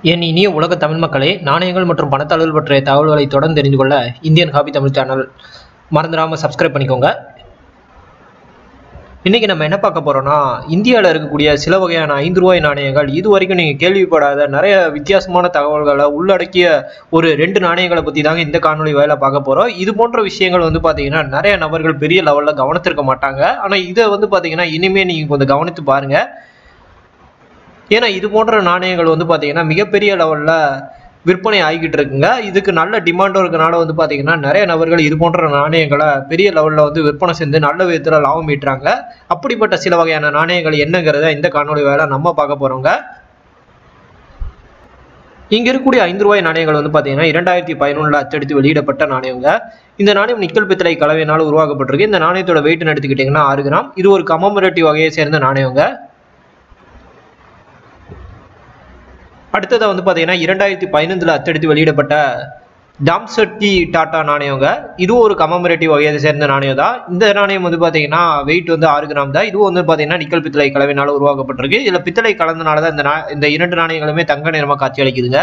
என் இனிய உலக தமிழ் மக்களே நாணயங்கள் மற்றும் பணத்தாளர்கள் பற்றிய தகவல்களை தொடர்ந்து தெரிந்து கொள்ள இந்தியன் ஹாபி தமிழ் சேனல் மறந்துடாமல் சப்ஸ்கிரைப் பண்ணிக்கோங்க இன்றைக்கி நம்ம என்ன பார்க்க போகிறோம்னா இந்தியாவில் இருக்கக்கூடிய சில வகையான ஐந்து ரூபாய் நாணயங்கள் இது வரைக்கும் நீங்கள் கேள்விப்படாத நிறைய வித்தியாசமான தகவல்களை உள்ளடக்கிய ஒரு ரெண்டு நாணயங்களை பற்றி தாங்க இந்த காணொலி வேலை பார்க்க போகிறோம் இது போன்ற விஷயங்கள் வந்து பார்த்தீங்கன்னா நிறைய நபர்கள் பெரிய லெவலில் கவனித்திருக்க மாட்டாங்க ஆனால் இதை வந்து பார்த்தீங்கன்னா இனிமேல் நீங்கள் கொஞ்சம் கவனித்து பாருங்கள் ஏன்னா இது போன்ற நாணயங்கள் வந்து பார்த்தீங்கன்னா மிகப்பெரிய லெவலில் விற்பனை ஆகிக்கிட்டு இருக்குங்க இதுக்கு நல்ல டிமாண்டும் இருக்கனால வந்து பார்த்தீங்கன்னா நிறைய நபர்கள் இது போன்ற நாணயங்களை பெரிய லெவலில் வந்து விற்பனை செஞ்சு நல்ல விதத்தில் லாபம் ஈட்டுறாங்க அப்படிப்பட்ட சில வகையான நாணயங்கள் என்னங்கிறத இந்த காணொலி வேலை நம்ம பார்க்க போகிறோங்க இங்க இருக்கக்கூடிய ஐந்து ரூபாய் நாணயங்கள் வந்து பார்த்தீங்கன்னா இரண்டாயிரத்தி பதினொன்றில் அச்சடித்து வெளியிடப்பட்ட நாணயங்க இந்த நாணயம் நிக்கல் பித்தளை கலவையினால் உருவாக்கப்பட்டிருக்கு இந்த நாணயத்தோட வெயிட்னு எடுத்துக்கிட்டிங்கன்னா ஆறு கிராம் இது ஒரு கமமரேட்டிவ் வகையை சேர்ந்த நாணயங்க அடுத்ததாக வந்து பார்த்தீங்கன்னா இரண்டாயிரத்தி பதினைந்தில் அச்சடித்து வெளியிடப்பட்ட டாம்சட்டி டாட்டா நாணயங்க இதுவும் ஒரு கமமரேட்டிவ் வகையை சேர்ந்த நாணயம் தான் இந்த நாணயம் வந்து பார்த்தீங்கன்னா வெயிட் வந்து ஆறு கிராம் தான் இதுவும் வந்து பார்த்தீங்கன்னா நிக்கல் பித்தளை கலவையினால உருவாக்கப்பட்டிருக்கு இதில் பித்தளை கலந்தனால தான் இந்த நா இந்த இரண்டு நாணயங்களுமே தங்க நிறமாக காட்சி அளிக்குதுங்க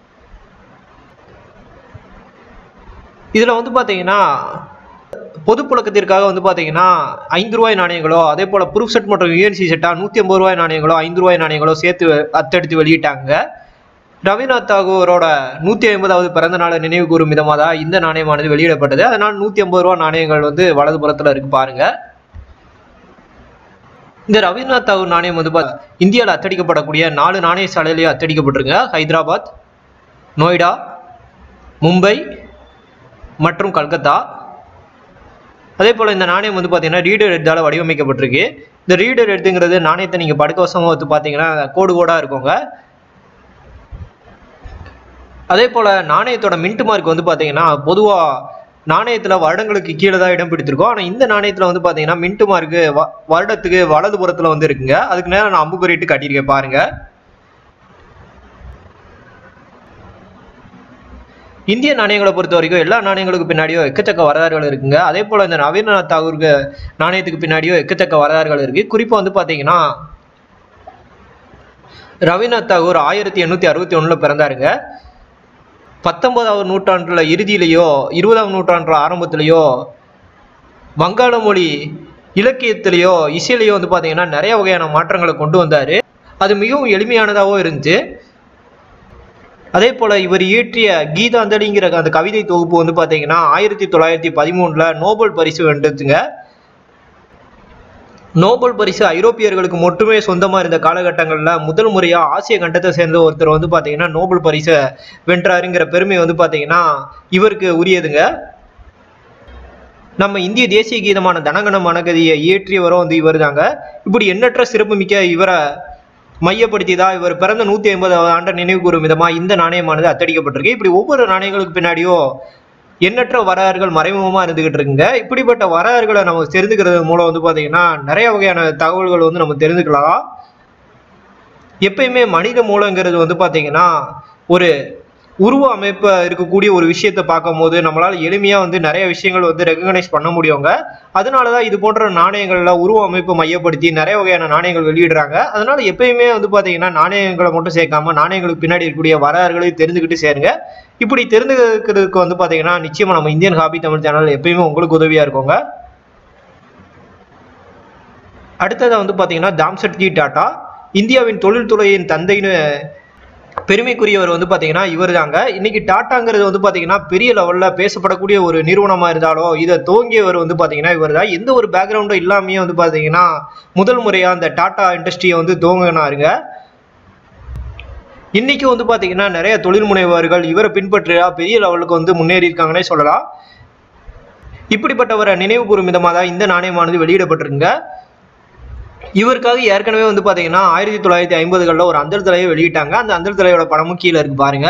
இதில் வந்து பார்த்தீங்கன்னா பொது புழக்கத்திற்காக வந்து பார்த்தீங்கன்னா ஐந்து ரூபாய் நாணயங்களோ அதே போல் ப்ரூஃப் செட் மற்றும் யூஎன்சி செட்டாக நூற்றி ஐம்பது ரூபாய் நாணயங்களோ ஐந்து ரூபாய் நாணயங்களோ சேர்த்து அத்தெடுத்து வெளியிட்டாங்க ரவீந்திரநாத் தாகூரோட நூற்றி ஐம்பதாவது பிறந்த நாளை நினைவு கூறும் விதமாக தான் இந்த நாணயமானது வெளியிடப்பட்டது அதனால் நூற்றி ஐம்பது ரூபா நாணயங்கள் வந்து வலதுபுறத்தில் இருக்கு பாருங்க இந்த ரவீந்திரநாத் தாகூர் நாணயம் வந்து பா இந்தியாவில் அச்சடிக்கப்படக்கூடிய நாலு நாணய சாலையிலேயே அச்சடிக்கப்பட்டிருங்க ஹைதராபாத் நொய்டா மும்பை மற்றும் கல்கத்தா அதே போல் இந்த நாணயம் வந்து பார்த்தீங்கன்னா ரீடர் எடுத்தால் வடிவமைக்கப்பட்டிருக்கு இந்த ரீடர் எடுத்துங்கிறது நாணயத்தை நீங்கள் படுக்கவசமாக வந்து பார்த்தீங்கன்னா கோடு கோடாக இருக்குங்க அதே போல் நாணயத்தோட மின்ட் மார்க் வந்து பார்த்தீங்கன்னா பொதுவாக நாணயத்தில் வருடங்களுக்கு கீழே தான் இடம் பிடித்திருக்கோம் ஆனால் இந்த நாணயத்தில் வந்து பார்த்தீங்கன்னா மின்ட் மார்க்கு வருடத்துக்கு வலது புறத்தில் வந்து இருக்குங்க அதுக்கு நேரம் நான் அம்புக்குறிட்டு கட்டியிருக்கேன் பாருங்கள் இந்திய நாணயங்களை பொறுத்த வரைக்கும் எல்லா நாணயங்களுக்கு பின்னாடியோ எக்கச்சக்க வரலாறுகள் இருக்குங்க அதே போல் இந்த ரவீந்திரநாத் தாகூருக்கு நாணயத்துக்கு பின்னாடியோ எக்கச்சக்க வரலாறுகள் இருக்கு குறிப்பாக வந்து பார்த்தீங்கன்னா ரவீந்திரநாத் தாகூர் ஆயிரத்தி எண்ணூற்றி அறுபத்தி ஒன்றில் பிறந்தாருங்க பத்தொன்பதாவது நூற்றாண்டுல இறுதியிலேயோ இருபதாம் நூற்றாண்டு ஆரம்பத்திலேயோ வங்காள மொழி இலக்கியத்திலேயோ இசையிலேயோ வந்து பார்த்தீங்கன்னா நிறைய வகையான மாற்றங்களை கொண்டு வந்தார் அது மிகவும் எளிமையானதாகவும் இருந்துச்சு அதே போல் இவர் இயற்றிய கீதாஞ்சலிங்கிற அந்த கவிதை தொகுப்பு வந்து பார்த்தீங்கன்னா ஆயிரத்தி தொள்ளாயிரத்தி பதிமூணில் நோபல் பரிசு வென்றதுங்க நோபல் பரிசு ஐரோப்பியர்களுக்கு மட்டுமே சொந்தமாக இருந்த காலகட்டங்களில் முதல் முறையாக ஆசிய கண்டத்தை சேர்ந்த ஒருத்தர் வந்து பார்த்தீங்கன்னா நோபல் பரிசை வென்றாருங்கிற பெருமை வந்து பார்த்தீங்கன்னா இவருக்கு உரியதுங்க நம்ம இந்திய தேசிய கீதமான தனகன மனகதியை இயற்றியவரும் வந்து இவர் தாங்க இப்படி எண்ணற்ற சிறப்புமிக்க இவரை மையப்படுத்தி தான் இவர் பிறந்த நூற்றி ஐம்பதாவது ஆண்டை நினைவு கூறும் விதமாக இந்த நாணயமானது அத்தடிக்கப்பட்டிருக்கு இப்படி ஒவ்வொரு நாணயங்களுக்கு பின்னாடியும் எண்ணற்ற வரலாறுகள் மறைமுகமாக இருந்துகிட்டு இருக்குங்க இப்படிப்பட்ட வரலாறுகளை நம்ம தெரிந்துக்கிறது மூலம் வந்து பார்த்தீங்கன்னா நிறைய வகையான தகவல்கள் வந்து நம்ம தெரிஞ்சுக்கலாம் எப்பயுமே மனித மூலங்கிறது வந்து பார்த்தீங்கன்னா ஒரு உருவ அமைப்பு இருக்கக்கூடிய ஒரு விஷயத்தை பார்க்கும்போது நம்மளால் எளிமையாக வந்து நிறைய விஷயங்கள் வந்து ரெகனைஸ் பண்ண முடியுங்க அதனால தான் இது போன்ற நாணயங்களில் உருவ அமைப்பு மையப்படுத்தி நிறைய வகையான நாணயங்கள் வெளியிடுறாங்க அதனால எப்பயுமே வந்து பார்த்தீங்கன்னா நாணயங்களை மட்டும் சேர்க்காம நாணயங்களுக்கு பின்னாடி இருக்கக்கூடிய வரலாறுகளையும் தெரிஞ்சுக்கிட்டு சேருங்க இப்படி தெரிஞ்சுக்கிறதுக்கு வந்து பார்த்தீங்கன்னா நிச்சயமாக நம்ம இந்தியன் ஹாபி தமிழ் சேனல் எப்பயுமே உங்களுக்கு உதவியாக இருக்குங்க அடுத்ததாக வந்து பார்த்தீங்கன்னா தாம்சட்ஜி டாட்டா இந்தியாவின் தொழில்துறையின் தந்தைன்னு பெருமைக்குரியவர் வந்து பார்த்தீங்கன்னா இவர் தாங்க இன்னைக்கு டாட்டாங்கிறது வந்து பார்த்தீங்கன்னா பெரிய லெவலில் பேசப்படக்கூடிய ஒரு நிறுவனமாக இருந்தாலும் இதை துவங்கியவர் வந்து பார்த்தீங்கன்னா இவர் தான் எந்த ஒரு பேக்ரவுண்டும் இல்லாமையே வந்து பார்த்தீங்கன்னா முதல் முறையாக அந்த டாட்டா இண்டஸ்ட்ரியை வந்து துவங்கினாருங்க இன்னைக்கு வந்து பார்த்தீங்கன்னா நிறைய தொழில் முனைவர்கள் இவரை பின்பற்றியா பெரிய லெவலுக்கு வந்து முன்னேறி இருக்காங்கன்னே சொல்லலாம் இப்படிப்பட்டவரை நினைவு கூறும் விதமாக தான் இந்த நாணயமானது வெளியிடப்பட்டிருங்க இவருக்காக ஏற்கனவே வந்து பார்த்தீங்கன்னா ஆயிரத்தி தொள்ளாயிரத்தி ஐம்பதுகளில் ஒரு அந்தல் தலையை வெளியிட்டாங்க அந்த அந்தல் தலையோட படமும் கீழே இருக்கு பாருங்க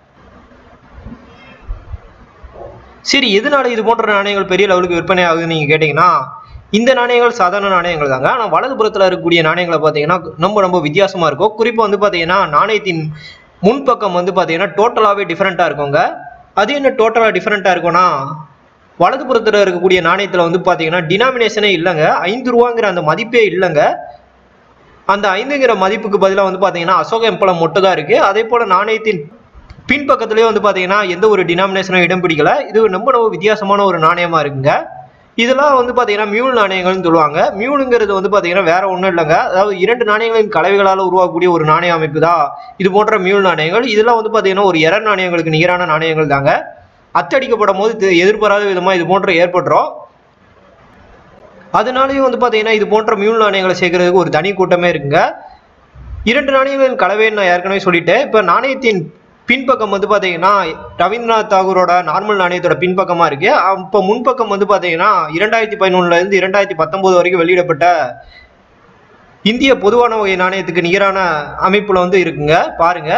சரி எதனால இது போன்ற நாணயங்கள் பெரிய லெவலுக்கு விற்பனை ஆகுதுன்னு நீங்கள் கேட்டிங்கன்னா இந்த நாணயங்கள் சாதாரண நாணயங்கள் தாங்க ஆனால் வலதுபுறத்தில் இருக்கக்கூடிய நாணயங்களை பார்த்தீங்கன்னா ரொம்ப ரொம்ப வித்தியாசமாக இருக்கும் குறிப்பாக வந்து பார்த்தீங்கன்னா நாணயத்தின் முன்பக்கம் வந்து பார்த்தீங்கன்னா டோட்டலாகவே டிஃப்ரெண்ட்டாக இருக்குங்க அது என்ன டோட்டலாக டிஃப்ரெண்ட்டாக இருக்கும்னா வலதுபுறத்தில் இருக்கக்கூடிய நாணயத்தில் வந்து பார்த்தீங்கன்னா டினாமினேஷனே இல்லைங்க ஐந்து ரூபாங்கிற அந்த மதிப்பே இல்லைங்க அந்த ஐந்துங்கிற மதிப்புக்கு பதிலாக வந்து பார்த்தீங்கன்னா அசோக எம்பளம் மட்டும் தான் இருக்கு அதே போல நாணயத்தின் பின்பக்கத்துலேயே வந்து பார்த்தீங்கன்னா எந்த ஒரு டினாமினேஷனும் இடம் பிடிக்கல இது ரொம்ப ரொம்ப வித்தியாசமான ஒரு நாணயமா இருக்குங்க இதெல்லாம் வந்து பார்த்தீங்கன்னா மியூல் நாணயங்கள்னு சொல்லுவாங்க மியூலுங்கிறது வந்து பார்த்தீங்கன்னா வேற ஒன்றும் இல்லைங்க அதாவது இரண்டு நாணயங்களின் கலவைகளால் உருவாக்கக்கூடிய ஒரு நாணய அமைப்பு தான் இது போன்ற மியூல் நாணயங்கள் இதெல்லாம் வந்து பார்த்தீங்கன்னா ஒரு எரர் நாணயங்களுக்கு நிகரான நாணயங்கள் தாங்க அச்சடிக்கப்படும் போது இது எதிர்பாராத விதமாக இது போன்ற ஏற்பட்டுரும் அதனாலேயும் வந்து பார்த்தீங்கன்னா இது போன்ற மியூல் நாணயங்களை சேர்க்கறதுக்கு ஒரு தனி கூட்டமே இருக்குங்க இரண்டு நாணயங்களின் கலவைன்னு நான் ஏற்கனவே சொல்லிட்டேன் இப்போ நாணயத்தின் பின்பக்கம் வந்து பார்த்தீங்கன்னா ரவீந்திரநாத் தாகூரோட நார்மல் நாணயத்தோட பின்பக்கமாக இருக்கு அப்போ முன்பக்கம் வந்து பார்த்தீங்கன்னா இரண்டாயிரத்தி பதினொன்னுல இருந்து இரண்டாயிரத்தி பத்தொன்பது வரைக்கும் வெளியிடப்பட்ட இந்திய பொதுவான வகை நாணயத்துக்கு நிகரான அமைப்புல வந்து இருக்குங்க பாருங்க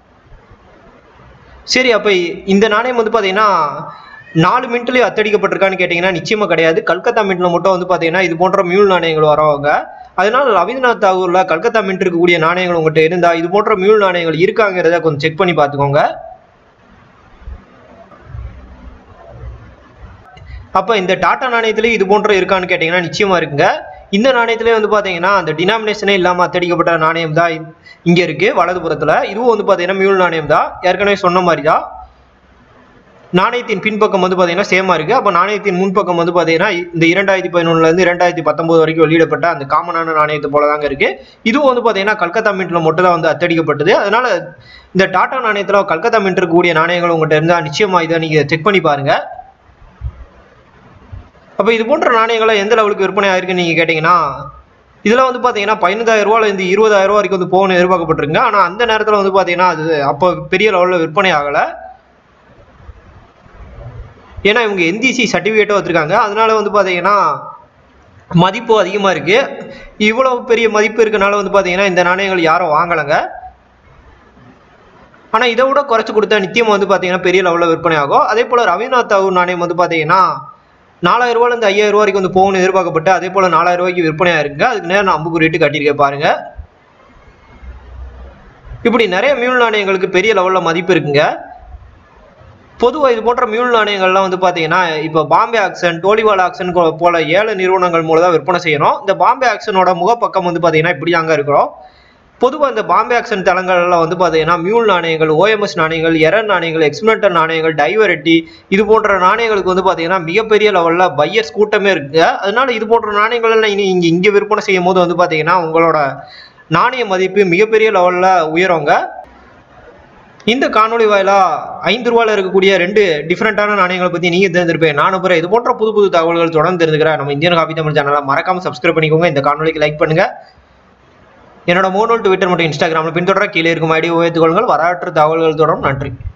சரி அப்போ இந்த நாணயம் வந்து பார்த்தீங்கன்னா நாலு மினிட்லேயே அத்தடிக்கப்பட்டிருக்கான்னு கேட்டிங்கன்னா நிச்சயமாக கிடையாது கல்கத்தா மின்ட்ல மட்டும் வந்து பார்த்தீங்கன்னா இது போன்ற மியூல் நாணயங்கள் வரவங்க அதனால ரவீந்திரநாத் தாகூர்ல கல்கத்தா மின்ட் இருக்கக்கூடிய நாணயங்கள் உங்கள்கிட்ட இருந்தா இது போன்ற மியூல் நாணயங்கள் இருக்காங்கிறத கொஞ்சம் செக் பண்ணி பார்த்துக்கோங்க அப்போ இந்த டாடா நாணயத்திலே இது போன்ற இருக்கான்னு கேட்டிங்கன்னா நிச்சயமா இருக்குங்க இந்த நாணயத்திலே வந்து பார்த்தீங்கன்னா அந்த டினாமினேஷனே இல்லாமல் அத்தடிக்கப்பட்ட நாணயம் தான் இங்கே இருக்கு வலதுபுறத்தில் இதுவும் வந்து பார்த்தீங்கன்னா மியூல் நாணயம் தான் ஏற்கனவே சொன்ன மாதிரி தான் நாணயத்தின் பின்பக்கம் வந்து பார்த்தீங்கன்னா சேமா இருக்கு அப்போ நாணயத்தின் முன்பக்கம் வந்து பார்த்தீங்கன்னா இந்த இரண்டாயிரத்தி பதினொன்னுல இருந்து இரண்டாயிரத்தி பத்தொன்பது வரைக்கும் வெளியிடப்பட்ட அந்த காமனான நாணயத்தை போல தாங்க இருக்கு இதுவும் வந்து பார்த்தீங்கன்னா கல்கத்தா மின்ட்ல மட்டும் தான் வந்து அத்தடிக்கப்பட்டது அதனால இந்த டாடா நாணயத்தில் கல்கத்தா மின்ட் இருக்கக்கூடிய நாணயங்கள் உங்கள்கிட்ட இருந்தா நிச்சயமா இதை நீங்க செக் பண்ணி பாருங்க அப்போ இது போன்ற நாணயங்களை எந்த லெவலுக்கு விற்பனை ஆயிருக்குன்னு நீங்க கேட்டீங்கன்னா இதெல்லாம் வந்து பார்த்தீங்கன்னா பதினஞ்சாயிரம் ரூபாயில இருந்து இருபதாயிரம் ரூபா வரைக்கும் வந்து போகணும்னு எதிர்பார்க்கப்பட்டிருங்க ஆனால் அந்த நேரத்தில் வந்து பார்த்தீங்கன்னா அது அப்போ பெரிய லெவலில் விற்பனை ஆகலை ஏன்னா இவங்க என்டிசி சர்டிஃபிகேட்டும் வச்சுருக்காங்க அதனால வந்து பார்த்தீங்கன்னா மதிப்பு அதிகமாக இருக்கு இவ்வளோ பெரிய மதிப்பு இருக்கனால வந்து பார்த்தீங்கன்னா இந்த நாணயங்கள் யாரும் வாங்கலைங்க ஆனால் இதை விட குறைச்சி கொடுத்தா நித்தியம் வந்து பார்த்தீங்கன்னா பெரிய லெவலில் விற்பனை ஆகும் அதே போல் ரவீந்திரநாத் தாகூர் நாணயம் வந்து பார்த்தீங்கன்னா நாலாயிரம் ரூபாயிலேருந்து ஐயாயிரம் ரூபா வரைக்கும் வந்து போகணும்னு எதிர்பார்க்கப்பட்டு அதே போல் நாலாயிரம் ரூபாய்க்கு விற்பனையாக இருக்குங்க அதுக்கு நேரம் நான் அம்புக்கு ரேட்டு கட்டியிருக்கேன் பாருங்க இப்படி நிறைய மியூல் நாணயங்களுக்கு பெரிய லெவலில் மதிப்பு இருக்குங்க பொதுவாக இது போன்ற மியூல் நாணயங்கள்லாம் வந்து பார்த்தீங்கன்னா இப்போ பாம்பே ஆக்சன் டோலிவால் ஆக்சன் போல ஏழு நிறுவனங்கள் மூலம் தான் விற்பனை செய்யணும் இந்த பாம்பே ஆக்சனோட முகப்பக்கம் வந்து பார்த்தீங்கன்னா இப்படி தாங்க இருக்கிறோம் பொதுவாக இந்த பாம்பே ஆக்சன் தளங்கள்லாம் வந்து பார்த்தீங்கன்னா மியூல் நாணயங்கள் ஓஎம்எஸ் நாணயங்கள் எரர் நாணயங்கள் எக்ஸ்பிளண்டர் நாணயங்கள் டைவரெட்டி இது போன்ற நாணயங்களுக்கு வந்து பார்த்தீங்கன்னா மிகப்பெரிய லெவலில் பையர்ஸ் கூட்டமே இருக்குங்க அதனால இது போன்ற நாணயங்கள் எல்லாம் இனி இங்கே இங்கே விற்பனை செய்யும் போது வந்து பார்த்தீங்கன்னா உங்களோட நாணய மதிப்பு மிகப்பெரிய லெவலில் உயருங்க இந்த காணொளி வாயிலா ஐந்து ரூபாயில இருக்கக்கூடிய ரெண்டு டிஃப்ரெண்டான நாணயங்களை பத்தி நீங்க தெரிஞ்சிருப்பேன் நானும் பிற இது போன்ற புது புது தகவல்கள் தொடர்ந்து தெரிஞ்சுக்கிறேன் நம்ம இந்தியன் காபி தமிழ் சேனலை மறக்காம சப்ஸ்கிரைப் பண்ணிக்கோங்க இந்த காணொளிக்கு லைக் பண்ணுங்க என்னோட மூணு ட்விட்டர் மற்றும் இன்ஸ்டாகிராமில் பின்தொடர கீழே இருக்கும் ஐடி உயர்த்துக் கொள்ளுங்கள் வரலாற்று தகவல்கள் தொடரும் நன்றி